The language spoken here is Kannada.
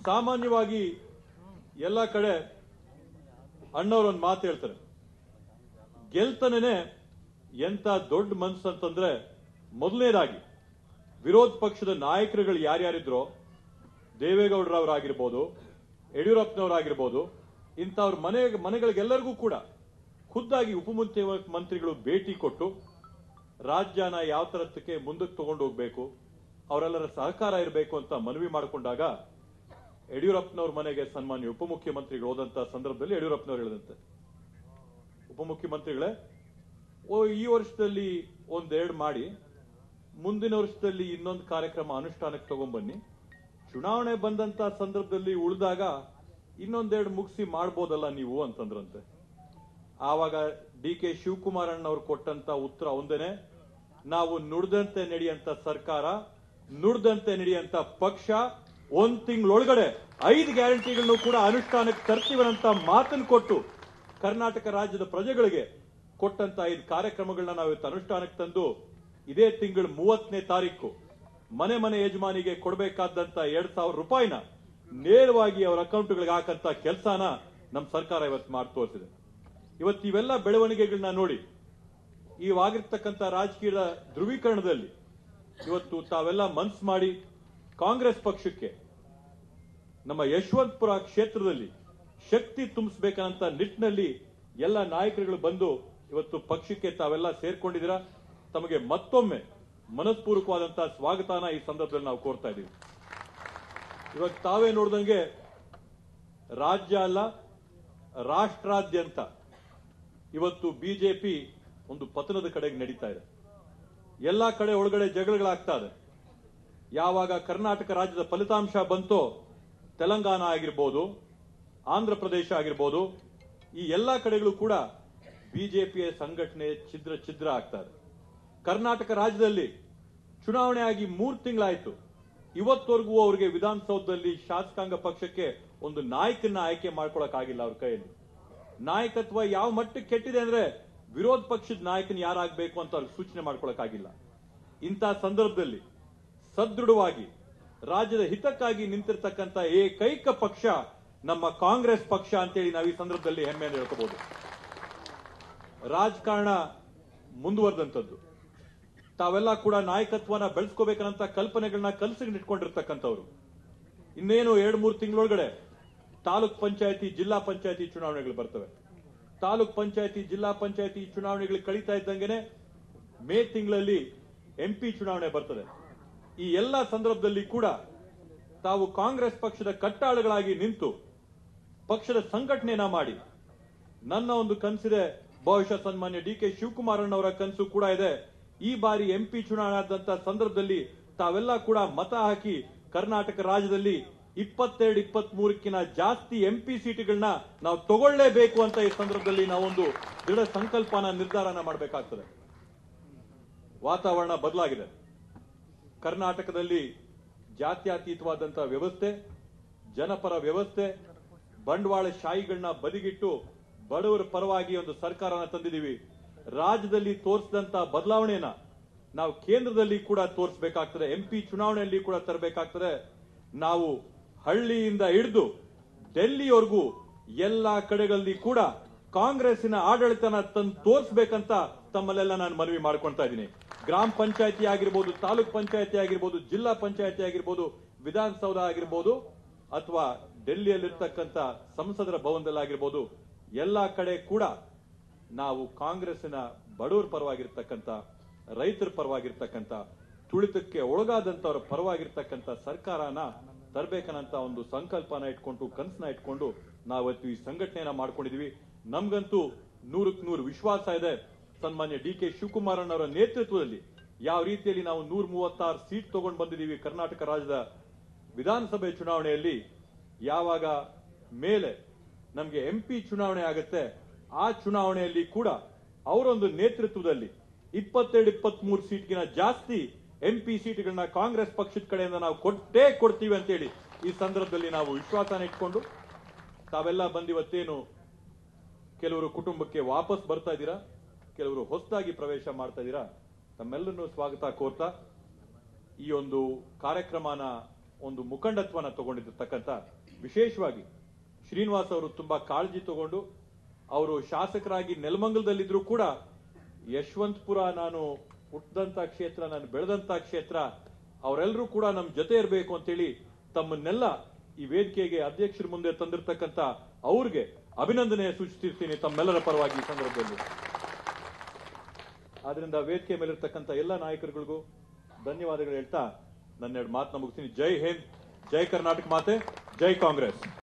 ಸಾಮಾನ್ಯವಾಗಿ ಎಲ್ಲ ಕಡೆ ಅಣ್ಣವ್ರು ಒಂದು ಮಾತು ಹೇಳ್ತಾರೆ ಗೆಲ್ತನೇ ಎಂತ ದೊಡ್ಡ ಮನ್ಸು ಅಂತಂದ್ರೆ ಮೊದಲನೇದಾಗಿ ವಿರೋಧ ಪಕ್ಷದ ನಾಯಕರುಗಳು ಯಾರ್ಯಾರಿದ್ರೋ ದೇವೇಗೌಡರವರಾಗಿರ್ಬೋದು ಯಡಿಯೂರಪ್ಪನವರಾಗಿರ್ಬೋದು ಇಂಥವ್ರ ಮನೆ ಮನೆಗಳಿಗೆಲ್ಲರಿಗೂ ಕೂಡ ಖುದ್ದಾಗಿ ಉಪಮುಖ್ಯಮಂತ್ರಿಗಳು ಮಂತ್ರಿಗಳು ಭೇಟಿ ಕೊಟ್ಟು ರಾಜ್ಯನ ಯಾವ ತರತ್ತಕ್ಕೆ ಮುಂದಕ್ಕೆ ತಗೊಂಡು ಹೋಗ್ಬೇಕು ಅವರೆಲ್ಲರ ಸಹಕಾರ ಇರಬೇಕು ಅಂತ ಮನವಿ ಮಾಡಿಕೊಂಡಾಗ ಯಡಿಯೂರಪ್ಪನವ್ರ ಮನೆಗೆ ಸನ್ಮಾನ್ಯ ಉಪಮುಖ್ಯಮಂತ್ರಿಗಳು ಹೋದಂತ ಸಂದರ್ಭದಲ್ಲಿ ಯಡಿಯೂರಪ್ಪನವ್ರು ಹೇಳಿದಂತೆ ಉಪಮುಖ್ಯಮಂತ್ರಿಗಳೇ ಓ ಈ ವರ್ಷದಲ್ಲಿ ಒಂದೆರಡು ಮಾಡಿ ಮುಂದಿನ ವರ್ಷದಲ್ಲಿ ಇನ್ನೊಂದು ಕಾರ್ಯಕ್ರಮ ಅನುಷ್ಠಾನಕ್ಕೆ ತಗೊಂಡ್ಬನ್ನಿ ಚುನಾವಣೆ ಬಂದಂತ ಸಂದರ್ಭದಲ್ಲಿ ಉಳಿದಾಗ ಇನ್ನೊಂದೆರಡು ಮುಗಿಸಿ ಮಾಡ್ಬೋದಲ್ಲ ನೀವು ಅಂತಂದ್ರಂತೆ ಆವಾಗ ಡಿ ಕೆ ಶಿವಕುಮಾರ್ ಅಣ್ಣವ್ರು ಕೊಟ್ಟಂತ ಉತ್ತರ ಒಂದೇನೆ ನಾವು ನುಡಿದಂತೆ ನಡೆಯಂತ ಸರ್ಕಾರ ನುಡಿದಂತೆ ನಡೆಯಂತ ಪಕ್ಷ ಒಂದ್ ತಿಂಗಳೊಳಗಡೆ ಐದು ಗ್ಯಾರಂಟಿಗಳನ್ನು ಕೂಡ ಅನುಷ್ಠಾನಕ್ಕೆ ತರ್ತೀವನಂತ ಮಾತನ್ನು ಕೊಟ್ಟು ಕರ್ನಾಟಕ ರಾಜ್ಯದ ಪ್ರಜೆಗಳಿಗೆ ಕೊಟ್ಟಂತ ಐದು ಕಾರ್ಯಕ್ರಮಗಳನ್ನ ನಾವು ಇವತ್ತು ಅನುಷ್ಠಾನಕ್ಕೆ ತಂದು ಇದೇ ತಿಂಗಳ ಮೂವತ್ತನೇ ತಾರೀಕು ಮನೆ ಮನೆ ಯಜಮಾನಿಗೆ ಕೊಡಬೇಕಾದಂತ ಎರಡ್ ಸಾವಿರ ರೂಪಾಯಿನ ನೇರವಾಗಿ ಅವರ ಅಕೌಂಟ್ಗಳಿಗೆ ಹಾಕಂತ ಕೆಲಸನ ನಮ್ಮ ಸರ್ಕಾರ ಇವತ್ತು ಮಾಡಿ ತೋರಿಸಿದೆ ಇವತ್ತು ಇವೆಲ್ಲ ಬೆಳವಣಿಗೆಗಳನ್ನ ನೋಡಿ ಇವಾಗಿರ್ತಕ್ಕಂಥ ರಾಜಕೀಯದ ಧ್ರುವೀಕರಣದಲ್ಲಿ ಇವತ್ತು ತಾವೆಲ್ಲ ಮನ್ಸು ಮಾಡಿ ಕಾಂಗ್ರೆಸ್ ಪಕ್ಷಕ್ಕೆ ನಮ್ಮ ಯಶವಂತಪುರ ಕ್ಷೇತ್ರದಲ್ಲಿ ಶಕ್ತಿ ತುಂಬಿಸಬೇಕಂತ ನಿಟ್ಟಿನಲ್ಲಿ ಎಲ್ಲ ನಾಯಕರುಗಳು ಬಂದು ಇವತ್ತು ಪಕ್ಷಕ್ಕೆ ತಾವೆಲ್ಲ ಸೇರ್ಕೊಂಡಿದ್ದೀರಾ ತಮಗೆ ಮತ್ತೊಮ್ಮೆ ಮನಸ್ಪೂರ್ವಕವಾದಂತಹ ಸ್ವಾಗತನ ಈ ಸಂದರ್ಭದಲ್ಲಿ ನಾವು ಕೋರ್ತಾ ಇದ್ದೀವಿ ಇವಾಗ ತಾವೇ ನೋಡ್ದಂಗೆ ರಾಜ್ಯ ಅಲ್ಲ ರಾಷ್ಟ್ರಾದ್ಯಂತ ಇವತ್ತು ಬಿಜೆಪಿ ಒಂದು ಪತನದ ಕಡೆಗೆ ನಡೀತಾ ಇದೆ ಎಲ್ಲಾ ಕಡೆ ಒಳಗಡೆ ಜಗಳಗಳಾಗ್ತಾ ಇದೆ ಯಾವಾಗ ಕರ್ನಾಟಕ ರಾಜ್ಯದ ಫಲಿತಾಂಶ ಬಂತೋ ತೆಲಂಗಾಣ ಆಗಿರ್ಬೋದು ಆಂಧ್ರ ಪ್ರದೇಶ ಆಗಿರ್ಬೋದು ಈ ಎಲ್ಲಾ ಕಡೆಗಳು ಕೂಡ ಬಿಜೆಪಿಯ ಸಂಘಟನೆ ಛಿದ್ರ ಛಿದ್ರ ಆಗ್ತಾ ಇದೆ ಕರ್ನಾಟಕ ರಾಜ್ಯದಲ್ಲಿ ಚುನಾವಣೆ ಆಗಿ ಮೂರು ತಿಂಗಳಾಯ್ತು ಇವತ್ತವರೆಗೂ ಅವರಿಗೆ ವಿಧಾನಸೌಧದಲ್ಲಿ ಶಾಸಕಾಂಗ ಪಕ್ಷಕ್ಕೆ ಒಂದು ನಾಯಕನ ಆಯ್ಕೆ ಮಾಡ್ಕೊಳಕ್ ಆಗಿಲ್ಲ ಅವ್ರ ಕೈಯಲ್ಲಿ ನಾಯಕತ್ವ ಯಾವ ಮಟ್ಟಕ್ಕೆ ಕೆಟ್ಟಿದೆ ಅಂದ್ರೆ ವಿರೋಧ ಪಕ್ಷದ ನಾಯಕನ ಯಾರಾಗಬೇಕು ಅಂತ ಅವ್ರಿಗೆ ಸೂಚನೆ ಮಾಡ್ಕೊಳಕ್ಕಾಗಿಲ್ಲ ಇಂಥ ಸಂದರ್ಭದಲ್ಲಿ ಸದೃಢವಾಗಿ ರಾಜ್ಯದ ಹಿತಕ್ಕಾಗಿ ನಿಂತಿರ್ತಕ್ಕಂಥ ಏಕೈಕ ಪಕ್ಷ ನಮ್ಮ ಕಾಂಗ್ರೆಸ್ ಪಕ್ಷ ಅಂತೇಳಿ ನಾವು ಈ ಸಂದರ್ಭದಲ್ಲಿ ಹೆಮ್ಮೆಯನ್ನು ಹೇಳ್ಕೋಬಹುದು ರಾಜಕಾರಣ ಮುಂದುವರೆದಂಥದ್ದು ತಾವೆಲ್ಲ ಕೂಡ ನಾಯಕತ್ವನ ಬೆಳೆಸ್ಕೋಬೇಕನ್ನಂತ ಕಲ್ಪನೆಗಳನ್ನ ಕನಸಿಗೆ ಇಟ್ಕೊಂಡಿರ್ತಕ್ಕಂಥವ್ರು ಇನ್ನೇನು ಎರಡು ಮೂರು ತಿಂಗಳೊಳಗಡೆ ತಾಲೂಕ್ ಪಂಚಾಯತಿ ಜಿಲ್ಲಾ ಪಂಚಾಯತಿ ಚುನಾವಣೆಗಳು ಬರ್ತವೆ ತಾಲೂಕ್ ಪಂಚಾಯತಿ ಜಿಲ್ಲಾ ಪಂಚಾಯತಿ ಚುನಾವಣೆಗಳು ಕಳೀತಾ ಇದ್ದಂಗೆನೆ ಮೇ ತಿಂಗಳಲ್ಲಿ ಎಂಪಿ ಚುನಾವಣೆ ಬರ್ತದೆ ಈ ಎಲ್ಲ ಸಂದರ್ಭದಲ್ಲಿ ಕೂಡ ತಾವು ಕಾಂಗ್ರೆಸ್ ಪಕ್ಷದ ಕಟ್ಟಾಳುಗಳಾಗಿ ನಿಂತು ಪಕ್ಷದ ಸಂಘಟನೆಯನ್ನ ಮಾಡಿ ನನ್ನ ಒಂದು ಕನಸಿದೆ ಬಹುಶಃ ಸನ್ಮಾನ್ಯ ಡಿ ಕೆ ಶಿವಕುಮಾರಣ್ಣವರ ಕನಸು ಕೂಡ ಇದೆ ಈ ಬಾರಿ ಎಂಪಿ ಚುನಾವಣೆ ಆದಂತ ಸಂದರ್ಭದಲ್ಲಿ ತಾವೆಲ್ಲ ಕೂಡ ಮತ ಹಾಕಿ ಕರ್ನಾಟಕ ರಾಜ್ಯದಲ್ಲಿ ಇಪ್ಪತ್ತೆರಡು ಇಪ್ಪತ್ತ್ ಮೂರಕ್ಕಿಂತ ಜಾಸ್ತಿ ಎಂಪಿ ಸೀಟುಗಳನ್ನ ನಾವು ತಗೊಳ್ಳೇಬೇಕು ಅಂತ ಈ ಸಂದರ್ಭದಲ್ಲಿ ನಾವೊಂದು ದೃಢ ಸಂಕಲ್ಪನ ನಿರ್ಧಾರನ ಮಾಡಬೇಕಾಗ್ತದೆ ವಾತಾವರಣ ಬದಲಾಗಿದೆ ಕರ್ನಾಟಕದಲ್ಲಿ ಜಾತ್ಯತೀತವಾದಂತಹ ವ್ಯವಸ್ಥೆ ಜನಪರ ವ್ಯವಸ್ಥೆ ಬಂಡವಾಳ ಶಾಹಿಗಳನ್ನ ಬದಿಗಿಟ್ಟು ಬಡವರ ಪರವಾಗಿ ಒಂದು ಸರ್ಕಾರನ ತಂದಿದ್ದೀವಿ ರಾಜ್ಯದಲ್ಲಿ ತೋರಿಸಿದಂತ ಬದಲಾವಣೆಯನ್ನ ನಾವು ಕೇಂದ್ರದಲ್ಲಿ ಕೂಡ ತೋರಿಸಬೇಕಾಗ್ತದೆ ಎಂಪಿ ಚುನಾವಣೆಯಲ್ಲಿ ಕೂಡ ತರಬೇಕಾಗ್ತದೆ ನಾವು ಹಳ್ಳಿಯಿಂದ ಹಿಡಿದು ಡೆಲ್ಲಿವರೆಗೂ ಎಲ್ಲಾ ಕಡೆಗಳಲ್ಲಿ ಕೂಡ ಕಾಂಗ್ರೆಸ್ಸಿನ ಆಡಳಿತನ ತಂದು ತೋರಿಸಬೇಕಂತ ತಮ್ಮಲ್ಲೆಲ್ಲ ನಾನು ಮನವಿ ಮಾಡ್ಕೊಳ್ತಾ ಇದ್ದೀನಿ ಗ್ರಾಮ ಪಂಚಾಯತಿ ಆಗಿರ್ಬೋದು ತಾಲೂಕ್ ಪಂಚಾಯತಿ ಆಗಿರ್ಬೋದು ಜಿಲ್ಲಾ ಪಂಚಾಯತಿ ಆಗಿರ್ಬೋದು ವಿಧಾನಸೌಧ ಆಗಿರ್ಬೋದು ಅಥವಾ ಡೆಲ್ಲಿಯಲ್ಲಿರ್ತಕ್ಕಂಥ ಸಂಸದರ ಭವನದಲ್ಲಾಗಿರ್ಬೋದು ಎಲ್ಲಾ ಕಡೆ ಕೂಡ ನಾವು ಕಾಂಗ್ರೆಸ್ಸಿನ ಬಡವರ ಪರವಾಗಿರ್ತಕ್ಕಂಥ ರೈತರ ಪರವಾಗಿರ್ತಕ್ಕಂಥ ತುಳಿತಕ್ಕೆ ಒಳಗಾದಂತವರ ಪರವಾಗಿರ್ತಕ್ಕಂಥ ಸರ್ಕಾರನ ತರಬೇಕನ್ನಂತ ಒಂದು ಸಂಕಲ್ಪನ ಇಟ್ಕೊಂಡು ಕನಸನ್ನ ಇಟ್ಕೊಂಡು ನಾವತ್ತು ಈ ಸಂಘಟನೆಯನ್ನ ಮಾಡ್ಕೊಂಡಿದೀವಿ ನಮ್ಗಂತೂ ನೂರಕ್ಕೆ ನೂರು ವಿಶ್ವಾಸ ಇದೆ ಸನ್ಮಾನ್ಯ ಡಿ ಕೆ ಶಿವಕುಮಾರಣ್ಣವರ ನೇತೃತ್ವದಲ್ಲಿ ಯಾವ ರೀತಿಯಲ್ಲಿ ನಾವು ನೂರ ಮೂವತ್ತಾರು ಸೀಟ್ ತಗೊಂಡು ಬಂದಿದ್ದೀವಿ ಕರ್ನಾಟಕ ರಾಜ್ಯದ ವಿಧಾನಸಭೆ ಚುನಾವಣೆಯಲ್ಲಿ ಯಾವಾಗ ಮೇಲೆ ನಮಗೆ ಎಂಪಿ ಚುನಾವಣೆ ಆಗುತ್ತೆ ಆ ಚುನಾವಣೆಯಲ್ಲಿ ಕೂಡ ಅವರೊಂದು ನೇತೃತ್ವದಲ್ಲಿ ಇಪ್ಪತ್ತೆರಡು ಇಪ್ಪತ್ತ್ ಮೂರು ಸೀಟ್ಗಿನ ಜಾಸ್ತಿ ಎಂಪಿ ಸೀಟ್ಗಳನ್ನ ಕಾಂಗ್ರೆಸ್ ಪಕ್ಷದ ಕಡೆಯಿಂದ ನಾವು ಕೊಟ್ಟೇ ಕೊಡ್ತೀವಿ ಅಂತೇಳಿ ಈ ಸಂದರ್ಭದಲ್ಲಿ ನಾವು ವಿಶ್ವಾಸನ ಇಟ್ಕೊಂಡು ತಾವೆಲ್ಲ ಬಂದಿವತ್ತೇನು ಕೆಲವರು ಕುಟುಂಬಕ್ಕೆ ವಾಪಸ್ ಬರ್ತಾ ಇದ್ದೀರಾ ಕೆಲವರು ಹೊಸದಾಗಿ ಪ್ರವೇಶ ಮಾಡ್ತಾ ಇದ್ದೀರಾ ತಮ್ಮೆಲ್ಲರನ್ನೂ ಸ್ವಾಗತ ಕೋರ್ತಾ ಈ ಒಂದು ಕಾರ್ಯಕ್ರಮನ ಒಂದು ಮುಖಂಡತ್ವನ ತಗೊಂಡಿರ್ತಕ್ಕಂಥ ವಿಶೇಷವಾಗಿ ಶ್ರೀನಿವಾಸ್ ಅವರು ತುಂಬಾ ಕಾಳಜಿ ತಗೊಂಡು ಅವರು ಶಾಸಕರಾಗಿ ನೆಲಮಂಗಲದಲ್ಲಿದ್ರು ಕೂಡ ಯಶವಂತಪುರ ನಾನು ಹುಟ್ಟಿದಂತ ಕ್ಷೇತ್ರ ನಾನು ಬೆಳೆದಂತ ಕ್ಷೇತ್ರ ಅವರೆಲ್ಲರೂ ಕೂಡ ನಮ್ಮ ಜೊತೆ ಇರಬೇಕು ಅಂತೇಳಿ ತಮ್ಮನ್ನೆಲ್ಲ ಈ ವೇದಿಕೆಗೆ ಅಧ್ಯಕ್ಷರ ಮುಂದೆ ತಂದಿರತಕ್ಕಂತ ಅವ್ರಿಗೆ ಅಭಿನಂದನೆ ಸೂಚಿಸ್ತಿರ್ತೀನಿ ತಮ್ಮೆಲ್ಲರ ಪರವಾಗಿ ಈ ಸಂದರ್ಭದಲ್ಲಿ ಆದ್ರಿಂದ ವೇದಿಕೆ ಮೇಲಿರ್ತಕ್ಕಂಥ ಎಲ್ಲ ನಾಯಕರುಗಳಿಗೂ ಧನ್ಯವಾದಗಳು ಹೇಳ್ತಾ ನನ್ನೆರಡು ಮಾತನ್ನ ಮುಗಿಸ್ತೀನಿ ಜೈ ಹಿಂದ್ ಜೈ ಕರ್ನಾಟಕ ಮಾತೆ ಜೈ ಕಾಂಗ್ರೆಸ್